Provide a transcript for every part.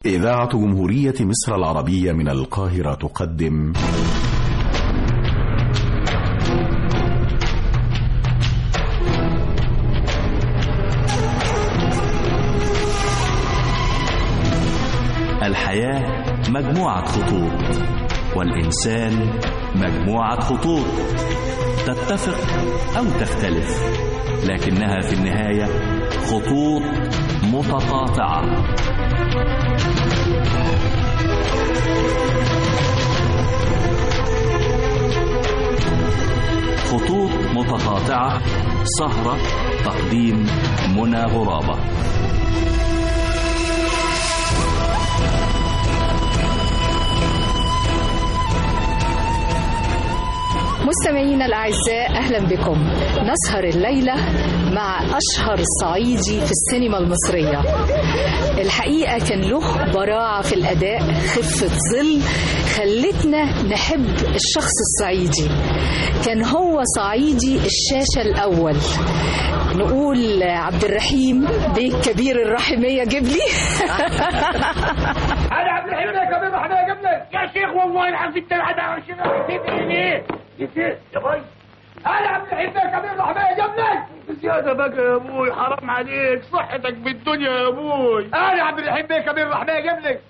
إذاعة جمهورية مصر العربية من القاهرة تقدم الحياة مجموعة خطوط والإنسان مجموعة خطوط تتفق أو تختلف لكنها في النهاية خطوط متقاطعة خطوط متقاطعة سهرة تقديم منى غرابة مستمعينا الأعزاء أهلا بكم نسهر الليلة مع أشهر صعيدي في السينما المصرية الحقيقة كان له براعة في الأداء خفة ظل خلتنا نحب الشخص الصعيدي كان هو صعيدي الشاشة الأول نقول عبد الرحيم بيك كبير الرحمية جبلي انا عبد الرحيم يا كبير رحمه يا جبلك يا شيخ والله العظيم انت العدى يا شيخ تدري ليه؟ نسيت يا باي انا عبد الرحيم يا كبير رحمه يا جبلك زيادة بقى يا ابوي حرام عليك صحتك بالدنيا يا ابوي انا عبد الرحيم يا كبير رحمه يا جبلك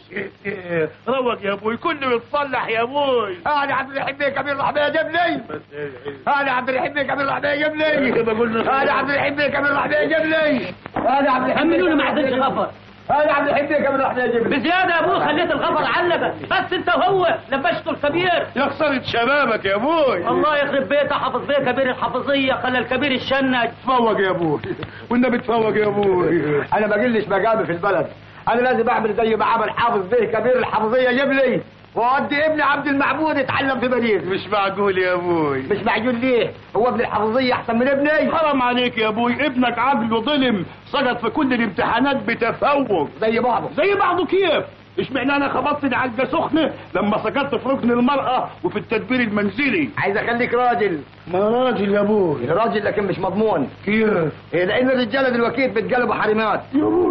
روق يا ابوي كله يتصلح يا ابوي انا عبد الرحيم يا كبير رحمه يا جبلي انا عبد الرحيم يا كبير رحمه يا جبلي انا عبد الرحيم يا كبير رحمه يا جبلي انا عبد الرحيم حملوني ما عدتش غفر انا عبد الرحيم يا كبير رحمه يا جبلي بزيادة يا ابوي خليت الغفر علبة بس انت وهو لبشته الكبير يا خسارة شبابك يا ابوي الله يخرب بيته حافظ بيه كبير الحافظية خلى الكبير الشنج تفوق يا ابوي والنبي تفوق يا ابوي انا بقلش مقامي في البلد انا لازم اعمل زي ما عمل حافظ بيه كبير الحافظيه يجيب لي واودي ابني عبد المعبود يتعلم في باريس مش معقول يا ابوي مش معقول ليه هو ابن الحافظيه احسن من ابني حرام عليك يا ابوي ابنك عقله ظلم سقط في كل الامتحانات بتفوق زي بعضه زي بعضه كيف اشمعنى انا خبطت علقه سخنه لما سقطت في ركن المراه وفي التدبير المنزلي عايز اخليك راجل ما راجل يا ابوي راجل لكن مش مضمون كيف لان الرجاله دلوقتي بتقلبوا حريمات يا ابوي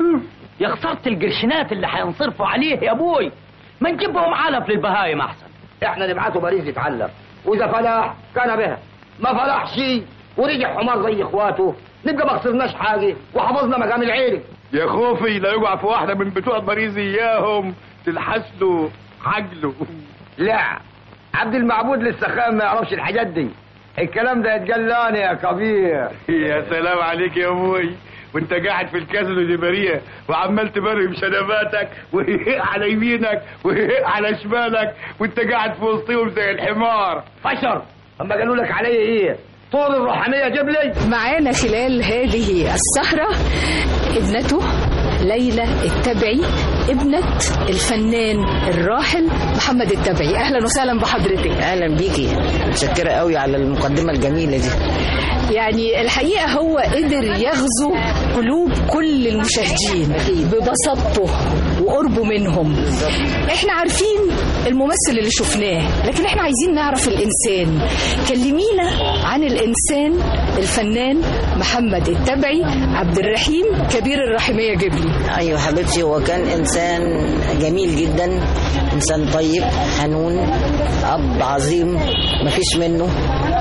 يا خسارة القرشينات اللي هينصرفوا عليه يا ابوي ما نجيبهم علف للبهايم احسن احنا نبعته باريس يتعلم واذا فلاح كان بها ما فلاحش ورجع حمار زي اخواته نبقى ما خسرناش حاجه وحفظنا مقام العيله يا خوفي لا يقع في واحده من بتوع باريس اياهم تلحس له عقله لا عبد المعبود لسه خام ما يعرفش الحاجات دي الكلام ده يتقال لاني يا كبير يا سلام عليك يا ابوي وانت قاعد في الكازينو دي بريه وعمال تبرم شنباتك وهيق على يمينك وهيق على شمالك وانت قاعد في وسطهم زي الحمار فشر اما قالوا لك عليا ايه طول الروحانيه جيب لي معانا خلال هذه السهرة ابنته ليلى التبعي ابنة الفنان الراحل محمد التبعي أهلا وسهلا بحضرتك اهلا بيكي متشكره قوي على المقدمه الجميله دي يعني الحقيقة هو قدر يغزو قلوب كل المشاهدين ببساطته وقربه منهم احنا عارفين الممثل اللي شفناه لكن احنا عايزين نعرف الإنسان كلمينا عن الإنسان الفنان محمد التبعي عبد الرحيم كبير الرحمية جبلي ايوه حبيبتي هو كان انسان جميل جدا انسان طيب حنون اب عظيم مفيش منه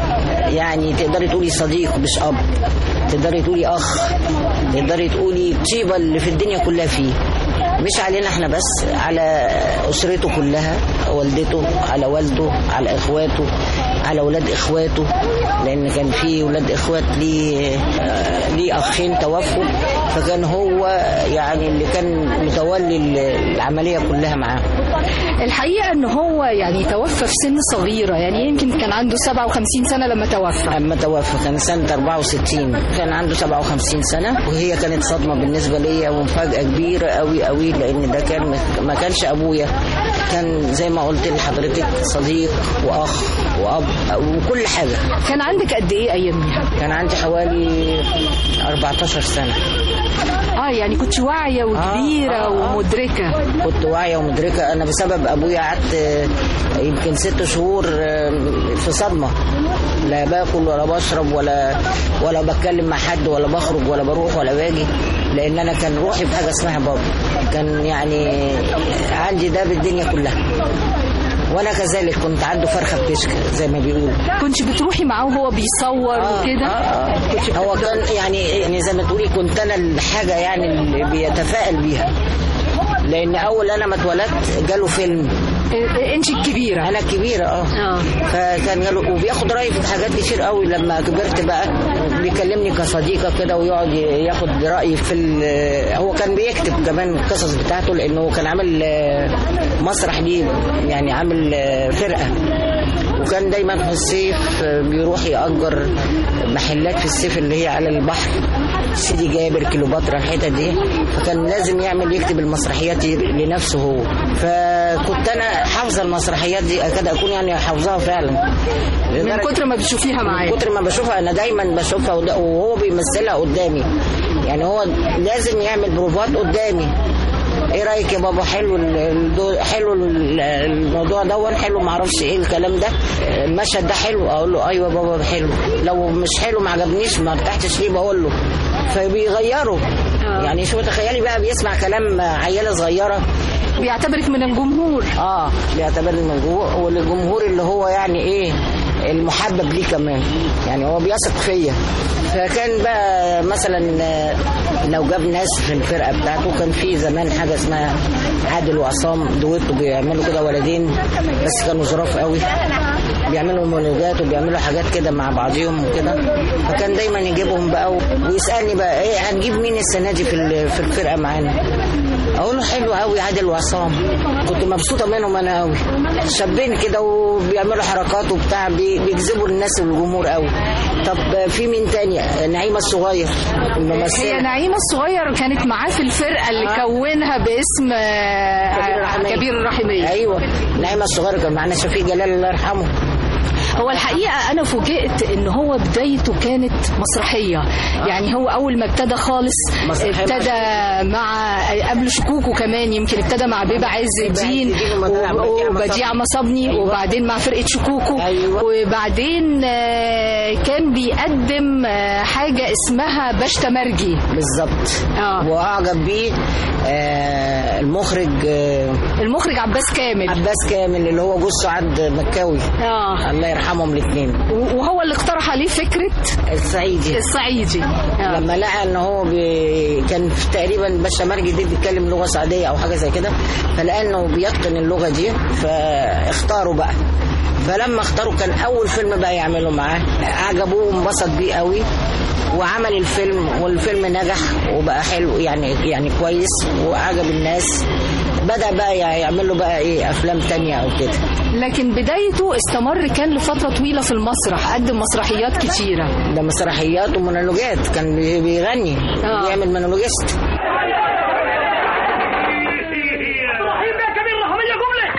يعني تقدري تقولي صديق مش اب تقدري تقولي اخ تقدري تقولي الطيبه اللي في الدنيا كلها فيه مش علينا احنا بس على اسرته كلها والدته على والده على اخواته على ولاد اخواته لان كان في ولاد اخوات ليه آه، ليه اخين توفوا فكان هو يعني اللي كان متولي العمليه كلها معاه الحقيقة ان هو يعني توفى في سن صغيرة يعني يمكن كان عنده 57 سنة لما توفى اما توفى كان سنه 64 كان عنده 57 سنه وهي كانت صدمه بالنسبه ليا ومفاجاه كبيره قوي قوي لان ده كان ما كانش ابويا كان زي ما قلت لحضرتك صديق واخ واب وكل حاجه كان عندك قد ايه اياميها كان عندي حوالي 14 سنه اه يعني كنت واعيه وكبيره آه، آه. ومدركه كنت واعية ومدركة أنا بسبب أبويا قعدت آه، يمكن ست شهور آه، في صدمة لا باكل ولا بشرب ولا ولا بتكلم مع حد ولا بخرج ولا بروح ولا باجي لأن أنا كان روحي في حاجة اسمها بابا كان يعني عندي ده بالدنيا كلها وأنا كذلك كنت عنده فرخة بتشكى زي ما بيقولوا كنت بتروحي معاه وهو بيصور وكده آه آه. هو كان يعني يعني زي ما تقولي كنت انا الحاجه يعني اللي بيتفائل بيها لان اول انا ما اتولدت جاله فيلم آه، انت الكبيره انا الكبيره اه اه فكان جاله وبياخد رايي في حاجات كتير قوي لما كبرت بقى بيكلمني كصديقه كده ويقعد ياخد رايي في ال- هو كان بيكتب كمان القصص بتاعته لانه كان عامل آه، مسرح ليه يعني عامل آه، فرقه وكان دايما في الصيف آه، بيروح يأجر محلات في الصيف اللي هي على البحر سيدي جابر كيلوباترا الحتت دي فكان لازم يعمل يكتب المسرحيات دي لنفسه هو فكنت انا حافظه المسرحيات دي اكاد اكون يعني حافظاها فعلا من لدرجة- كتر ما بتشوفيها معاه من كتر ما بشوفها انا دايما بشوفها قد- وهو بيمثلها قدامي يعني هو لازم يعمل بروفات قدامي ايه رايك يا بابا حلو ال- الدو- حلو ال- الموضوع ده حلو ما اعرفش ايه الكلام ده المشهد ده حلو اقول له ايوه بابا حلو لو مش حلو ما عجبنيش ما ارتحتش ليه بقول له فبيغيروا آه. يعني شو تخيلي بقى بيسمع كلام عياله صغيره بيعتبرك من الجمهور اه بيعتبرني من جوه والجمهور اللي هو يعني ايه المحبب ليه كمان يعني هو بيثق فيا فكان بقى مثلا آه، لو جاب ناس في الفرقه بتاعته كان في زمان حاجه اسمها عادل وعصام دويتو بيعملوا كده ولدين بس كانوا ظراف قوي بيعملوا مونولوجات وبيعملوا حاجات كده مع بعضيهم وكده فكان دايما يجيبهم بقى و- ويسالني بقى ايه هنجيب مين السنه دي في ال- في الفرقه معانا اقول له حلو قوي عادل وعصام كنت مبسوطه منهم انا قوي شابين كده وبيعملوا حركات وبتاع بي- بيجذبوا الناس والجمهور قوي طب في مين تاني نعيمه الصغير هي الممثله نعيمة الصغير كانت معاه في الفرقة اللي آه. كونها باسم آه، كبير الرحمية. كبير الرحمية ايوه نعيمه الصغير كان معانا شفيق جلال الله يرحمه هو الحقيقة أنا فوجئت إن هو بدايته كانت مسرحية يعني هو أول ما ابتدى خالص مسرحية ابتدى مع قبل شكوكو كمان يمكن ابتدى مع بيبة عز الدين الدين وبديع و- مصبني. وبديع مصبني أيوة. وبعدين مع فرقة شكوكو أيوة. وبعدين آه، كان بيقدم آه، حاجة اسمها باشتا مرجي بالظبط آه. واعجب بيه آه المخرج آه المخرج عباس كامل عباس كامل اللي هو جوز سعاد مكاوي اه الله يرحمهم الاثنين وهو اللي اقترح عليه فكرة الصعيدي الصعيدي آه. لما لقى ان هو بي... كان في تقريبا باشا مرجي دي بيتكلم لغه سعوديه او حاجه زي كده فلقى انه بيتقن اللغه دي فاختاروا بقى فلما اختاروا كان اول فيلم بقى يعملوا معاه عجبوه وانبسط بيه قوي وعمل الفيلم والفيلم نجح وبقى حلو يعني يعني كويس وعجب الناس بدا بقى يعمل له بقى ايه افلام تانية او كده لكن بدايته استمر كان لفترة طويلة في المسرح قدم مسرحيات كتيرة ده مسرحيات ومونولوجات كان بي- بيغني آه. بيعمل مونولوجيست رحيم يا كبير رحمية جملة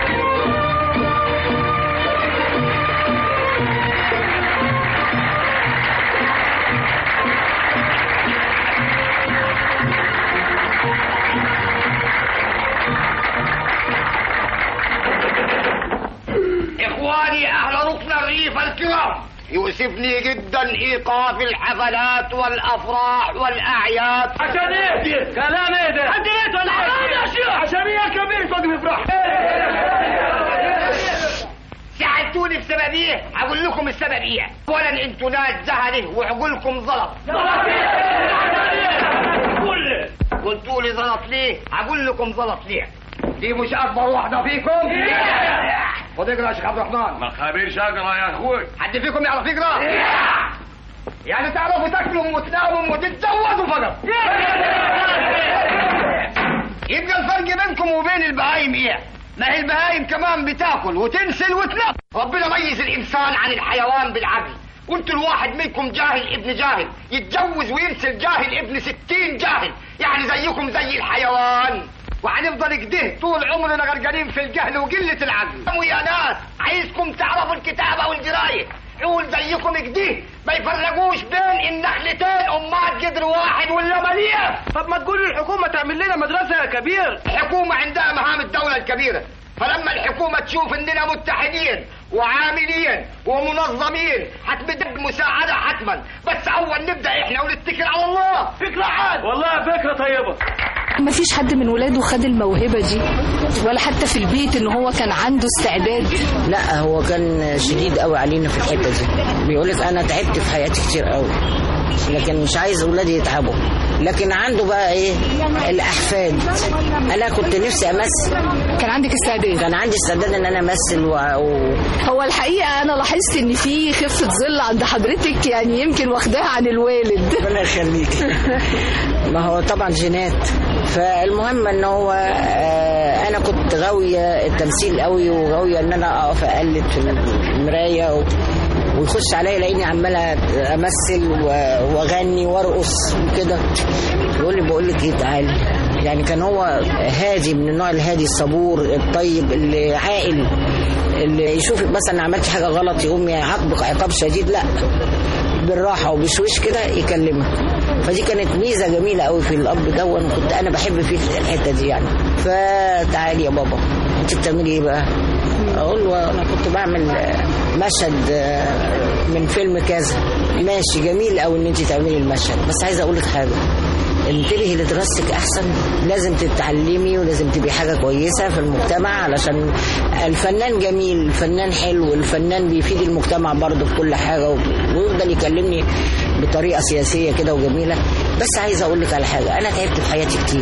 إخواني أهل ركن الريف الكرام يؤسفني جدا إيقاف الحفلات والأفراح والأعياد عشان ايه كلام ايه ده عدلت ولا ايه عشان ايه يا كبير توقف افرح ساعدتوني في سبب ايه؟ هقول لكم السبب ايه؟ اولا انتوا ناس زهله وعقولكم زلط قلتوا لي زلط ليه؟ هقول لكم زلط ليه؟ دي مش اكبر واحده فيكم؟ خد اقرا يا شيخ عبد الرحمن ما خبيرش اقرا يا اخوي حد فيكم يعرف يقرا؟ يعني تعرفوا تاكلوا وتناموا وتتجوزوا فقط يبقى الفرق بينكم وبين البهايم ايه؟ ما هي البهايم كمان بتاكل وتنسل وتنام ربنا ميز الانسان عن الحيوان بالعقل قلت الواحد منكم جاهل ابن جاهل يتجوز وينسل جاهل ابن ستين جاهل يعني زيكم زي الحيوان وهنفضل كده طول عمرنا غرقانين في الجهل وقلة العقل ويا ناس عايزكم تعرفوا الكتابة والقراية عول زيكم كده ما يفرقوش بين النخلتين امهات قدر واحد ولا مليئة طب ما تقول الحكومة تعمل لنا مدرسة يا كبير الحكومة عندها مهام الدولة الكبيرة فلما الحكومة تشوف اننا متحدين وعاملين ومنظمين هتبدأ مساعدة حتما بس اول نبدأ احنا ونتكل على الله فكرة عاد والله فكرة طيبة ما فيش حد من ولاده خد الموهبة دي ولا حتى في البيت ان هو كان عنده استعداد لا هو كان شديد قوي علينا في الحته دي بيقول لك انا تعبت في حياتي كتير قوي لكن مش عايز اولادي يتعبوا لكن عنده بقى ايه الاحفاد انا كنت نفسي امثل كان عندك استعداد كان عندي استعداد ان انا امثل و... و... هو الحقيقة أنا لاحظت إن في خفة ظل عند حضرتك يعني يمكن واخداها عن الوالد ربنا يخليك ما هو طبعا جينات فالمهم ان هو آه، انا كنت غاويه التمثيل قوي وغاويه ان انا اقف اقلد في المرايه و... ويخش عليا يلاقيني عماله امثل و- واغني وارقص وكده يقول لي بقول لك ايه تعالي يعني كان هو هادي من النوع الهادي الصبور الطيب اللي عاقل اللي يشوفك مثلا عملت حاجه غلط يقوم يعاقبك عقاب شديد لا بالراحه وبشويش كده يكلمك فدي كانت ميزه جميله قوي في الاب ده وانا كنت انا بحب فيه الحته دي يعني فتعالي يا بابا انت بتعملي ايه بقى اقول له انا كنت بعمل آه، مشهد آه، من فيلم كذا ماشي جميل قوي ان انت تعملي المشهد بس عايزه اقول لك حاجه انتبهي لدراستك احسن لازم تتعلمي ولازم تبقي حاجه كويسه في المجتمع علشان الفنان جميل الفنان حلو الفنان بيفيد المجتمع برضه في كل حاجه ويفضل يكلمني بطريقه سياسيه كده وجميله بس عايزه اقول لك على حاجه انا تعبت في حياتي كتير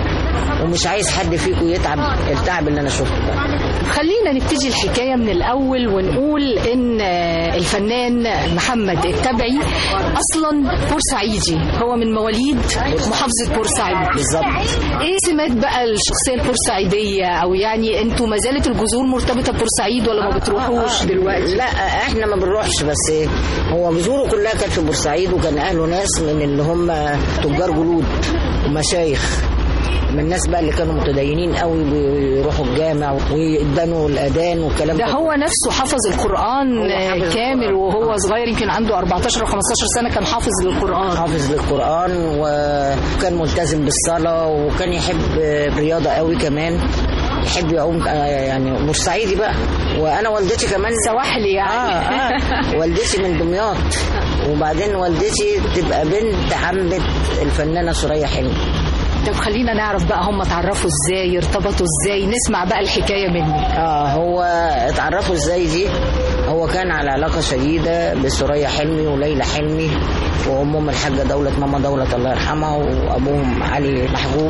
ومش عايز حد فيكم يتعب التعب اللي انا شفته ده خلينا نبتدي الحكاية من الأول ونقول إن الفنان محمد التبعي أصلا بورسعيدي هو من مواليد محافظة بورسعيد بالظبط إيه سمات بقى الشخصية البورسعيدية أو يعني أنتوا ما زالت الجذور مرتبطة ببورسعيد ولا ما بتروحوش دلوقتي؟ لا احنا ما بنروحش بس هو جذوره كلها كانت في بورسعيد وكان اهله ناس من اللي هم تجار جلود ومشايخ من الناس بقى اللي كانوا متدينين قوي بيروحوا الجامع ويدنوا الاذان والكلام ده هو نفسه حفظ القرآن هو حافظ كامل القرآن. وهو صغير يمكن عنده 14 أو 15 سنة كان حافظ للقرآن حافظ للقرآن وكان ملتزم بالصلاة وكان يحب الرياضة قوي كمان يحب يعوم آه، يعني بورسعيدي بقى وانا والدتي كمان سواحلي يعني اه اه والدتي من دمياط وبعدين والدتي تبقى بنت عمة الفنانة سوريا حلمي طب خلينا نعرف بقى هم اتعرفوا ازاي ارتبطوا ازاي نسمع بقى الحكاية منك اه هو اتعرفوا ازاي دي هو كان على علاقة شديدة بسوريا حلمي وليلى حلمي وأمهم الحاجة دولة ماما دولة الله يرحمها وأبوهم علي محجوب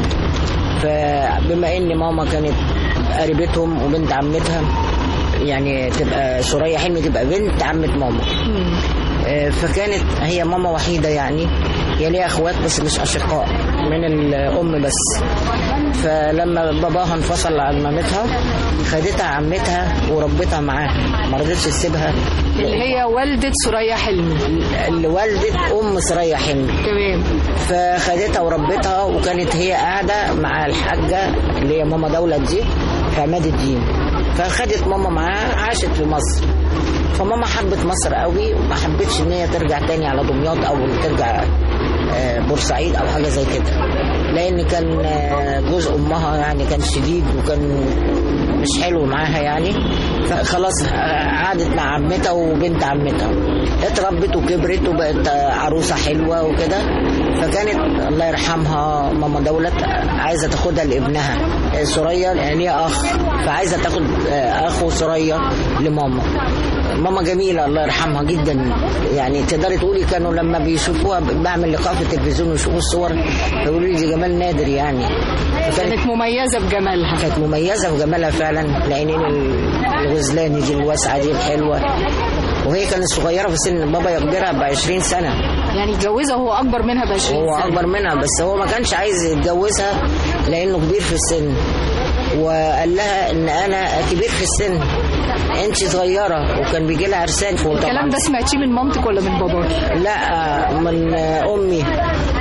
فبما إن ماما كانت قريبتهم وبنت عمتها يعني تبقى سوريا حلمي تبقى بنت عمة ماما آه، فكانت هي ماما وحيدة يعني هي ليها اخوات بس مش اشقاء من الام بس فلما باباها انفصل عن مامتها خدتها عمتها وربتها معاها ما رضتش تسيبها اللي هي والدة سوريا حلمي اللي والدة ام سرية حلمي تمام فخدتها وربتها وكانت هي قاعدة مع الحاجة اللي هي ماما دولة دي في عماد الدين فخدت ماما معاها عاشت في مصر فماما حبت مصر قوي وما حبتش ان هي ترجع تاني على دمياط او ترجع آه، بورسعيد او حاجه زي كده لان كان آه، جوز امها يعني كان شديد وكان مش حلو معاها يعني فخلاص آه، قعدت مع عمتها وبنت عمتها اتربت وكبرت وبقت آه، عروسه حلوه وكده فكانت الله يرحمها ماما دولت عايزه تاخدها لابنها آه، سوريا ليها اخ فعايزه تاخد آه، اخو سوريا لماما ماما جميلة الله يرحمها جدا يعني تقدري تقولي كانوا لما بيشوفوها بعمل لقاء في التلفزيون ويشوفوا الصور يقولوا لي دي جمال نادر يعني فكانت كانت مميزة بجمالها كانت مميزة في جمالها فعلا العينين الغزلاني دي الواسعة دي الحلوة وهي كانت صغيرة في سن بابا يكبرها ب 20 سنة يعني اتجوزها وهو أكبر منها ب 20 هو سنة أكبر منها بس هو ما كانش عايز يتجوزها لأنه كبير في السن وقال لها إن أنا كبير في السن أنت صغيرة وكان بيجي لها عرسان فوق الكلام ده سمعتيه من مامتك ولا من باباك؟ لا من امي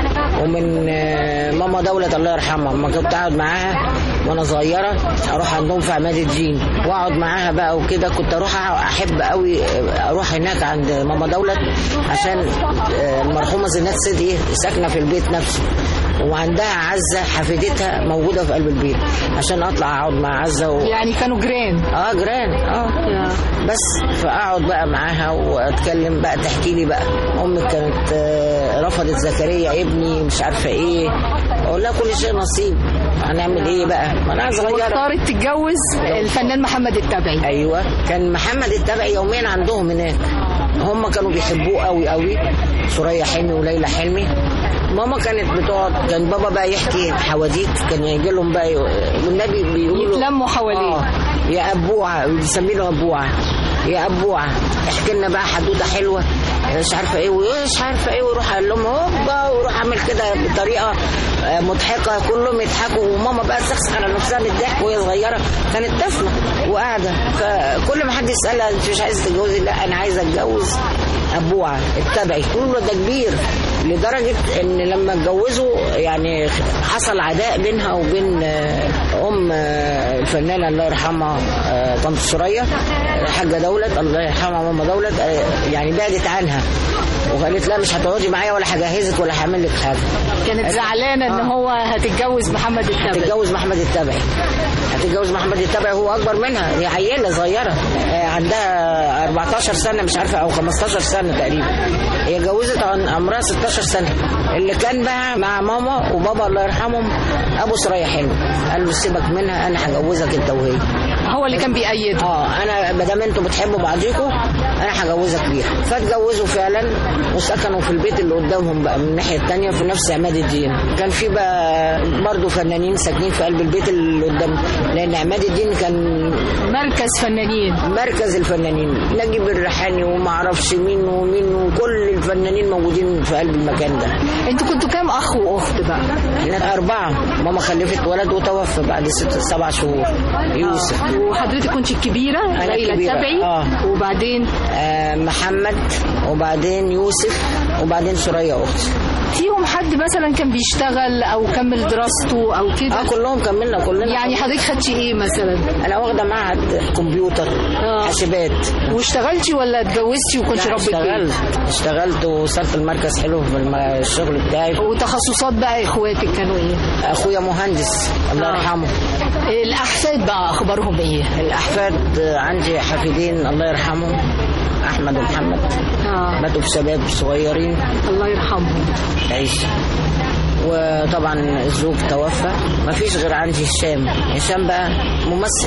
ومن آه، ماما دولة الله يرحمها لما كنت اقعد معاها وانا صغيره اروح عندهم في عماد الدين واقعد معاها بقى وكده كنت اروح احب قوي اروح هناك عند ماما دولة عشان آه، المرحومه زينات سيدي ساكنه في البيت نفسه وعندها عزه حفيدتها موجوده في قلب البيت عشان اطلع اقعد مع عزه و... يعني كانوا جيران اه جيران اه بس فاقعد بقى معاها واتكلم بقى تحكي لي بقى امي كانت آه، رفضت زكريا ابني مش عارفه ايه اقول لها كل شيء نصيب هنعمل ايه بقى ما انا صغيره واختارت تتجوز الفنان محمد التبعي ايوه كان محمد التبعي يوميا عندهم هناك هم كانوا بيحبوه قوي قوي سوريا حلمي وليلى حلمي ماما كانت بتقعد كان بابا بقى يحكي حواديت كان يجي لهم بقى ي- والنبي بيقولوا يتلموا حواليه. آه يا ابوعه بيسمينه ابوعه يا ابوعه احكي لنا بقى حدوته حلوه مش عارفه ايه ومش عارفه ايه ويروح قال لهم هوبا ويروح عامل كده بطريقه آه، مضحكه كلهم يضحكوا وماما بقى تسخسخ على نفسها من الضحك وهي صغيره كانت طفله وقاعده فكل ما حد يسالها انت مش عايزه تتجوزي لا انا عايزه اتجوز ابوعه اتبعي تقول له ده كبير لدرجه ان لما اتجوزوا يعني حصل عداء بينها وبين آه، ام آه، الفنانه الله يرحمها آه، طنط سوريا حاجه دولت الله يرحمها ماما دولت آه، يعني بعدت عنها وقالت لا مش هتقعدي معايا ولا هجهزك ولا هعمل لك حاجه كانت زعلانه ان آه. هو هتتجوز محمد التبعي هتتجوز محمد التبعي هتتجوز محمد التبعي هو اكبر منها هي عيله صغيره آه، عندها 14 سنه مش عارفه او 15 سنه تقريبا هي اتجوزت عن عمرها 16 سنه اللي كان بقى مع ماما وبابا الله يرحمهم ابو سرية حلمي قال له سيبك منها انا هجوزك انت وهي هو اللي كان بيأيدها اه انا ما دام انتوا بتحبوا بعضيكم انا هجوزك بيها فاتجوزوا فعلا وسكنوا في البيت اللي قدامهم بقى من الناحيه الثانيه في نفس عماد الدين كان في بقى برضه فنانين ساكنين في قلب البيت اللي قدام لان عماد الدين كان مركز فنانين مركز الفنانين نجيب الريحاني وما اعرفش مين ومين وكل الفنانين موجودين في قلب المكان ده انتوا كنتوا كام اخ واخت بقى احنا اربعه ماما خلفت ولد وتوفى بعد ست سبع شهور يوسف وحضرتك كنت الكبيره أنا ليلى الكبيرة، التبعي آه. وبعدين آه، محمد وبعدين يوسف وبعدين سوريا اختي فيهم حد مثلا كان بيشتغل او كمل دراسته او اه كده كلهم كملنا كلنا يعني حضرتك خدتي ايه مثلا انا واخده معهد كمبيوتر آه. حاسبات واشتغلتي ولا اتجوزتي وكنت لا، ربة بيت اشتغلت اشتغلت ووصلت المركز حلو في الم- الشغل بتاعي وتخصصات بقى اخواتك كانوا ايه اخويا مهندس الله آه. يرحمه الاحفاد بقى اخبارهم ايه الاحفاد عندي حفيدين الله يرحمهم احمد ومحمد اه ماتوا بشباب صغيرين الله يرحمهم عيش وطبعا الزوج توفى ما فيش غير عندي هشام هشام بقى ممثل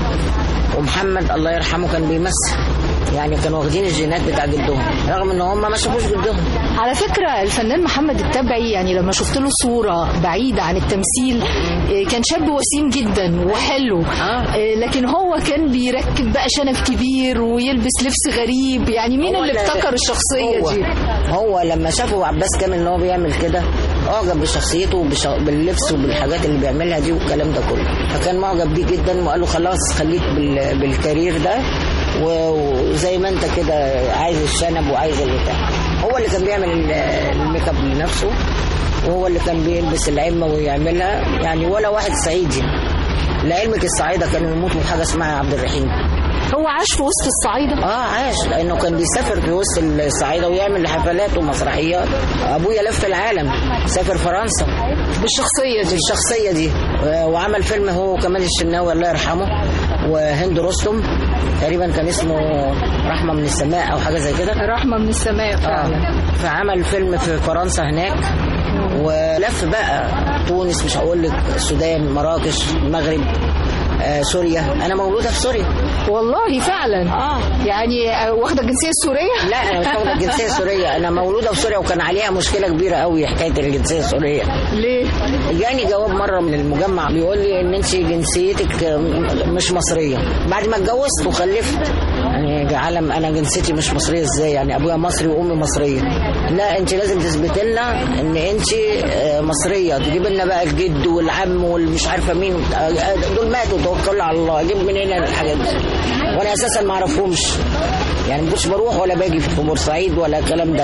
ومحمد الله يرحمه كان بيمثل يعني كانوا واخدين الجينات بتاع جدهم رغم ان هم ما شافوش جدهم على فكرة الفنان محمد التبعي يعني لما شفت له صورة بعيدة عن التمثيل إيه، كان شاب وسيم جدا وحلو آه. إيه، لكن هو كان بيركب بقى شنب كبير ويلبس لبس غريب يعني مين هو اللي لا- ابتكر الشخصية هو دي هو لما شافوا عباس كامل ان هو بيعمل كده اعجب بشخصيته وبش... باللبس وبالحاجات اللي بيعملها دي والكلام ده كله فكان معجب بيه جدا وقال له خلاص خليك بال... بالكارير ده و- وزي ما انت كده عايز الشنب وعايز البتاع هو اللي كان بيعمل ال- الميك اب لنفسه وهو اللي كان بيلبس العمه ويعملها يعني ولا واحد صعيدي لعلمك الصعايده كانوا يموتوا بحاجه اسمها عبد الرحيم هو عاش في وسط الصعايدة اه عاش لانه كان بيسافر في وسط الصعايده ويعمل حفلات ومسرحيات ابويا لف العالم سافر فرنسا بالشخصية دي بالشخصيه دي آه، وعمل فيلم هو كمال الشناوي الله يرحمه وهند رستم تقريبا كان اسمه رحمه من السماء او حاجه زي كده رحمة من السماء فعلا اه فعمل فيلم في فرنسا هناك ولف بقى تونس مش هقول لك السودان مراكش المغرب آه سوريا انا مولوده في سوريا والله فعلا اه يعني آه، واخدة الجنسية السورية لا انا مش واخده الجنسيه السوريه انا مولوده في سوريا وكان عليها مشكله كبيره قوي حكايه الجنسيه السوريه ليه جاني جواب مره من المجمع بيقول لي ان انت جنسيتك مش مصريه بعد ما اتجوزت وخلفت يعني علم انا جنسيتي مش مصريه ازاي يعني ابويا مصري وامي مصريه لا انت لازم تثبت لنا ان انت آه، مصريه تجيب لنا بقى الجد والعم والمش عارفه مين آه، دول ماتوا توكلوا على الله اجيب منين أنا الحاجات دي وانا اساسا ما اعرفهمش يعني ما كنتش بروح ولا باجي في بورسعيد ولا الكلام ده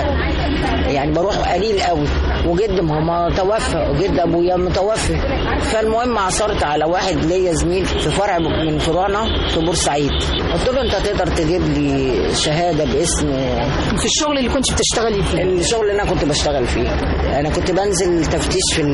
يعني بروح قليل قوي وجد ما هو توفى وجد ابويا متوفي فالمهم عثرت على واحد ليا زميل في فرع من فروعنا في بورسعيد قلت له انت تقدر تجيب لي شهاده باسم في الشغل اللي كنت بتشتغلي فيه الشغل اللي انا كنت بشتغل فيه انا كنت بنزل تفتيش في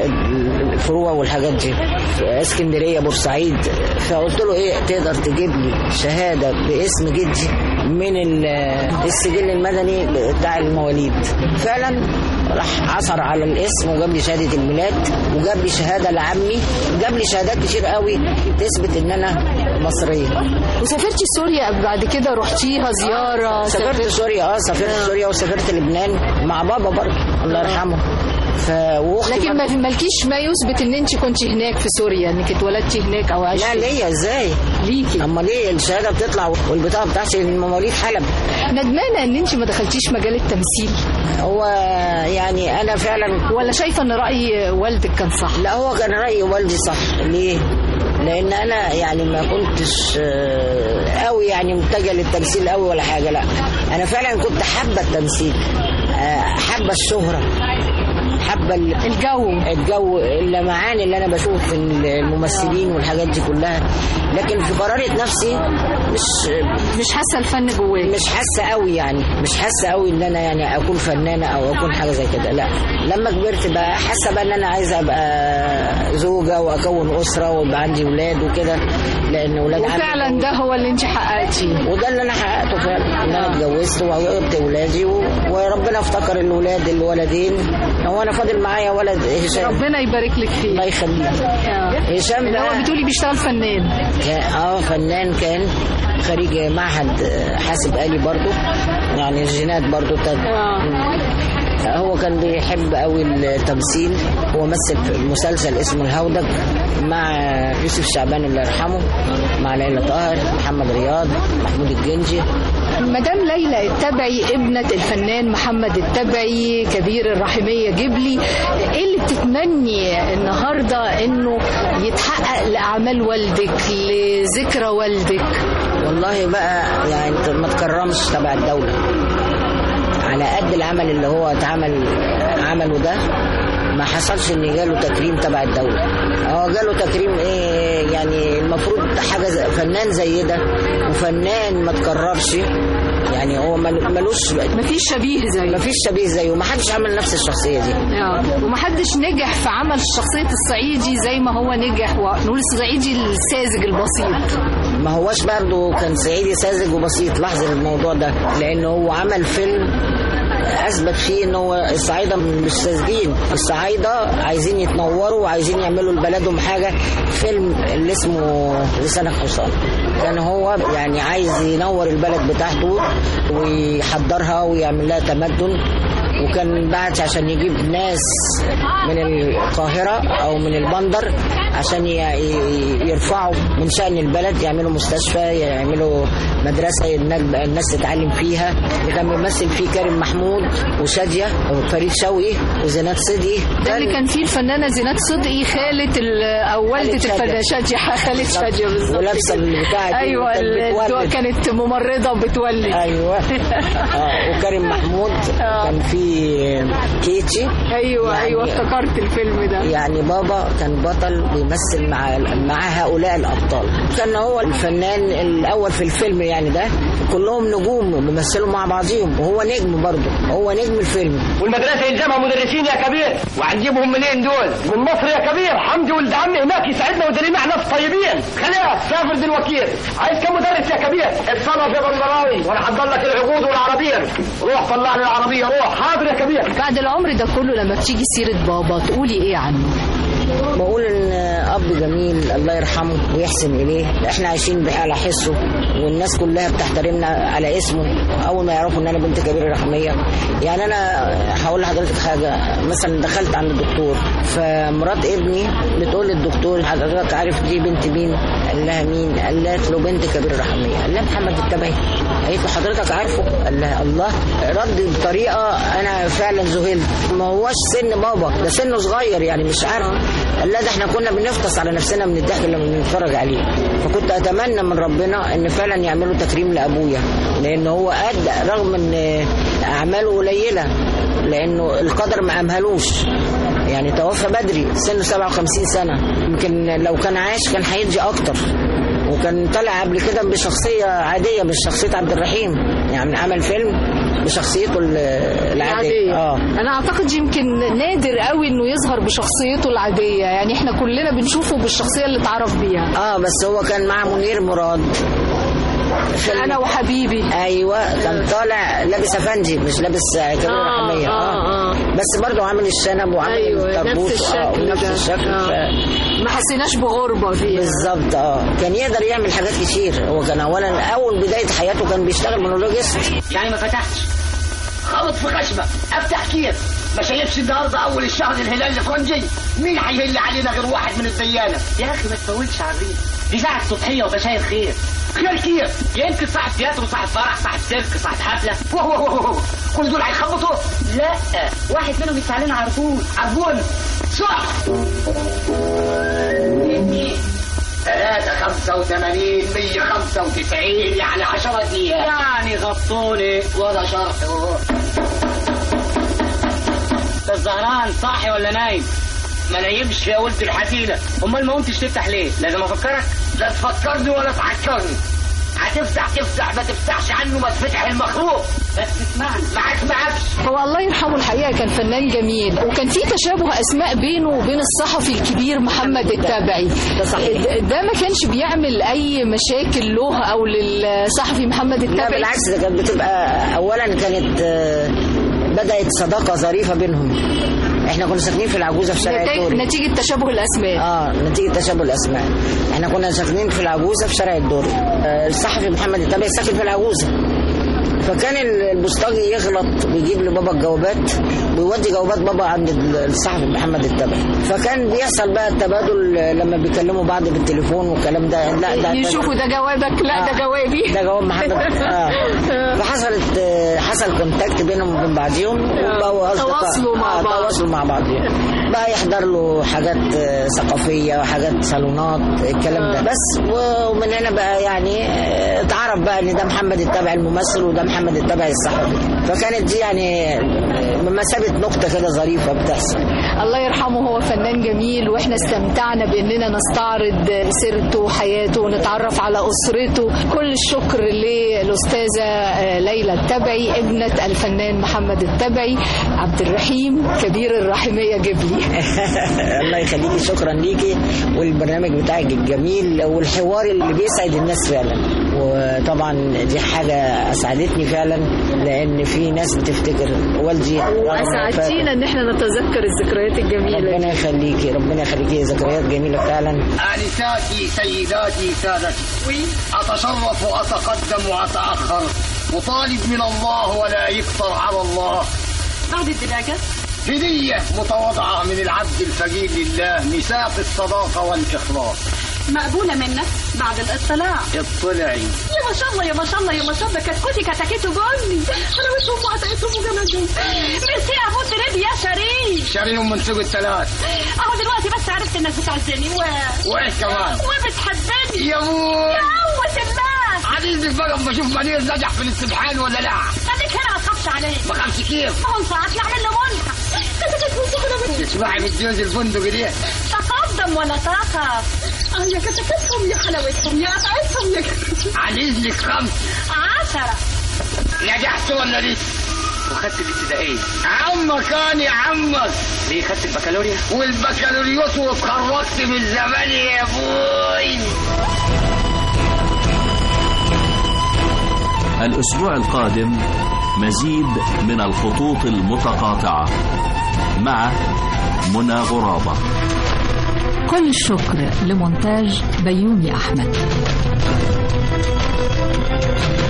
ال- الفروع والحاجات دي في اسكندريه بورسعيد فقلت له ايه تقدر تجيب لي شهاده باسم جدي من ال- السجل المدني بتاع المواليد فعلا راح عثر على الاسم وجاب لي شهاده الميلاد وجاب لي شهاده لعمي جاب لي شهادات كتير قوي تثبت ان انا مصريه وسافرتي سوريا بعد كده رحتيها زياره سافرت سوريا اه سافرت سوريا وسافرت لبنان مع بابا برضه الله يرحمه ف واختي لكن برضه- ما مالكيش ما يثبت ان انت كنت هناك في سوريا انك اتولدتي هناك او لا عشتي ليا ازاي ليكي اما ليه الشهاده بتطلع والبطاقه بتاعتي من مواليد حلب ندمانه ان انت ما دخلتيش مجال التمثيل هو يعني انا فعلا ولا شايفه ان راي والدك كان صح لا هو كان راي والدي صح ليه لان انا يعني ما كنتش آه، قوي يعني متجهه للتمثيل قوي ولا حاجه لا انا فعلا كنت حابه التمثيل آه، حابه الشهره حابه ال- الجو الجو اللمعان اللي انا بشوف في الممثلين والحاجات دي كلها لكن في قرارة نفسي مش مش حاسه الفن جواك مش حاسه قوي يعني مش حاسه قوي ان انا يعني اكون فنانه او اكون حاجه زي كده لا لما كبرت بقى حاسه بقى ان انا عايزه ابقى زوجه واكون اسره ويبقى عندي اولاد وكده لان اولاد عمي وفعلا ده هو اللي انت حققتيه وده اللي انا حققته فعلا ان انا اتجوزت وجبت اولادي و... وربنا افتكر الاولاد الولدين هو انا فاضل معايا ولد هشام ربنا يبارك لك فيه الله يخليك آه. هشام اللي ده هو بتقولي بيشتغل فنان كان- اه فنان كان خريج معهد آه، حاسب آلي برضو يعني الجينات برضو تد... هو كان بيحب قوي التمثيل هو مثل في مسلسل اسمه الهودج مع يوسف شعبان الله يرحمه مع ليلى طاهر محمد رياض محمود الجنجي مدام ليلى التبعي ابنة الفنان محمد التبعي كبير الرحمية جبلي ايه اللي بتتمني النهاردة انه يتحقق لأعمال والدك لذكرى والدك والله بقى يعني ما تكرمش تبع الدولة على قد العمل اللي هو اتعمل عمله ده ما حصلش ان جاله تكريم تبع الدولة هو جاله تكريم ايه يعني المفروض حاجة زي فنان زي ده وفنان ما تكررش يعني هو مل- ملوش مفيش شبيه زيه مفيش شبيه زيه ما حدش عمل نفس الشخصية دي آه. ومحدش نجح في عمل شخصية الصعيدي زي ما هو نجح ونقول الصعيدي الساذج البسيط ما هوش برضه كان صعيدي ساذج وبسيط لاحظ الموضوع ده لان هو عمل فيلم اثبت فيه ان هو الصعايده مش ساذجين الصعايده عايزين يتنوروا وعايزين يعملوا لبلدهم حاجه فيلم اللي اسمه لسان الحصان كان هو يعني عايز ينور البلد بتاعته ويحضرها ويعمل لها تمدن وكان بعت عشان يجيب ناس من القاهرة أو من البندر عشان ي- ي- يرفعوا من شأن البلد يعملوا مستشفى يعملوا مدرسة الناس- الناس تتعلم فيها اللي كان بيمثل فيه كريم محمود وشادية وفريد شوقي وزينات صدقي ده اللي كان فيه الفنانة زينات صدقي خالة ال- أو والدة شادية. الفنانة شادية خالة شادية بالظبط ولابسة كده. البتاعة دي أيوة وكانت ال- بتولد. كانت ممرضة وبتولد ايوه آه وكريم محمود آه. كان في كيتشي أيوة يعني- أيوة افتكرت الفيلم ده يعني بابا كان بطل بيمثل مع مع هؤلاء الابطال كان هو الفنان الاول في الفيلم يعني ده كلهم نجوم بيمثلوا مع بعضهم وهو نجم برضه هو نجم الفيلم والمدرسه يلزمها مدرسين يا كبير وهتجيبهم منين دول؟ من مصر يا كبير حمدي ولد عمي هناك يساعدنا ودليل مع ناس طيبين خلاص سافر دي الوكيل عايز كم مدرس يا كبير؟ اتصرف يا بندراوي وانا هحضر لك العقود والعربيه روح طلع لي العربيه روح حاضر يا كبير بعد العمر ده كله لما بتيجي سيرة بابا تقولي إيه عنه بقول ان اب جميل الله يرحمه ويحسن اليه احنا عايشين بح- على حسه والناس كلها بتحترمنا على اسمه اول ما يعرفوا ان انا بنت كبيره رحميه يعني انا هقول لحضرتك حاجه مثلا دخلت عند الدكتور فمرات ابني بتقول للدكتور حضرتك عارف دي بنت مين قال لها مين قالت له بنت كبيره رحميه قال لها محمد التبعي قالت له حضرتك عارفه قال لها الله رد بطريقه انا فعلا ذهلت ما هوش سن بابا ده سنه صغير يعني مش عارف قال لا ده احنا كنا بنفطس على نفسنا من الضحك لما بنتفرج عليه فكنت اتمنى من ربنا ان فعلا يعملوا تكريم لابويا لان هو ادى رغم ان اعماله قليله لانه القدر ما امهلوش يعني توفى بدري سنه 57 سنه يمكن لو كان عاش كان هيدي اكتر وكان طلع قبل كده بشخصيه عاديه مش شخصيه عبد الرحيم يعني عمل فيلم بشخصيته ال- العاديه اه انا اعتقد يمكن نادر قوي انه يظهر بشخصيته العاديه يعني احنا كلنا بنشوفه بالشخصيه اللي اتعرف بيها اه بس هو كان مع منير مراد فيلم- انا وحبيبي ايوه كان طالع لابس افندي مش لابس كبير آه، رحميه آه، آه. بس برضه عامل الشنب وعامل ايوه الطربوش نفس آه، الشكل ونفس ده. الشكل آه. ف- ما حسيناش بغربه فيها بالظبط اه كان يقدر يعمل حاجات كتير هو كان اولا اول بدايه حياته كان بيشتغل مونولوجيست يعني ما فتحتش خبط في خشبه افتح كيف ما شايفش النهارده اول الشهر الهلال الفرنجي مين هيهل علينا غير واحد من الديانه يا اخي ما تفولش على الريق دي ساعه سطحيه وبشاير خير خير كيف يمكن صاحب تياترو صاحب فرح صاحب سيرك صاحب حفله وهو هو هو هو. كل دول هيخبطوا لا واحد منهم يدفع لنا عربون عربون صح ثلاثة خمسة وثمانين مية خمسة وتسعين يعني عشرة دقيقة يعني غطوني ولا شرح ده الزهران صاحي ولا نايم ما نايمش يا ولد الحفيلة امال ما قمتش تفتح ليه لازم افكرك لا تفكرني ولا تعكرني هتفتح تفتح ما تفتحش عنه ما تفتح المخلوق بس اسمعني معاك معكش هو الله يرحمه الحقيقه كان فنان جميل وكان في تشابه اسماء بينه وبين الصحفي الكبير محمد التبعي ده صحيح. ده- ده ما كانش بيعمل اي مشاكل له او للصحفي محمد لا التبعي بالعكس ده كانت بتبقى اولا كانت آه، بدات صداقه ظريفه بينهم احنا كنا ساكنين في العجوزه في شارع نتائج- الدوري نتيجه تشابه الاسماء اه نتيجه تشابه الاسماء احنا كنا ساكنين في العجوزه في شارع الدوري آه الصحفي محمد التبعي ساكن في العجوزه فكان البوسطجي يغلط ويجيب لبابا الجوابات ويودي جوابات بابا عند الصحفي محمد التبعي فكان بيحصل بقى التبادل لما بيكلموا بعض بالتليفون والكلام ده لا ده يشوفوا ده جوابك لا ده آه. جوابي ده جواب محمد اه فحصلت آه، حصل كونتاكت بينهم وبين بعضهم وبقوا أصدقاء. تواصلوا مع آه، بعض. تواصلوا مع بعضهم بقى يحضر له حاجات آه، ثقافيه وحاجات صالونات الكلام ده بس ومن هنا بقى يعني آه، اتعرف بقى ان ده محمد التبعي الممثل وده محمد التبعي الصحفي فكانت دي يعني آه، بمثابه نقطه كده ظريفه بتحصل الله يرحمه هو فنان جميل واحنا استمتعنا باننا نستعرض سيرته وحياته ونتعرف على اسرته كل الشكر للاستاذه آه، ليلى التبعي ابنه الفنان محمد التبعي عبد الرحيم كبير الرحميه جبلي الله يخليكي شكرا ليكي والبرنامج بتاعك الجميل والحوار اللي بيسعد الناس فعلا وطبعا دي حاجة أسعدتني فعلا لأن في ناس بتفتكر والدي اسعدتينا ان احنا نتذكر الذكريات الجميله دي. ربنا يخليكي ربنا يخليكي ذكريات جميلة فعلا آنساتي سيداتي سادتي أتشرف وأتقدم وأتأخر وطالب من الله ولا يكثر على الله بعد الدلاجة هدية متواضعة من العبد الفقير لله ميثاق الصداقة والإخلاص مقبولة منك بعد الاطلاع اطلعي يا ما شاء الله يا ما شاء الله يا ما شاء الله كتكوتي كتكيته بني انا مش ام عطيتهم وجمالهم ميرسي يا ابو تريد يا شريف شاريهم من سوق الثلاث اهو دلوقتي بس عرفت انك بتعزني و... وإيه كمان وبتحبني يا ابوي يا قوة الله عزيزك بقى اما اشوف منير نجح في الاستبحان ولا لا خليك هنا ما تخافش عليه ما خافش كيف هو ساعات نعمل له ملحق تسمعي من جوز الفندق دي تقدم ولا تخف اه يا كتكتهم يا حلاوتهم يا قطعتهم يا عن اذنك خمس عشرة نجحت ولا لسه وخدت الابتدائية عمك كان يا عمك ليه خدت البكالوريا والبكالوريوس واتخرجت من زمان يا ابوي الأسبوع القادم مزيد من الخطوط المتقاطعة مع منى غرابة كل الشكر لمونتاج بيومي أحمد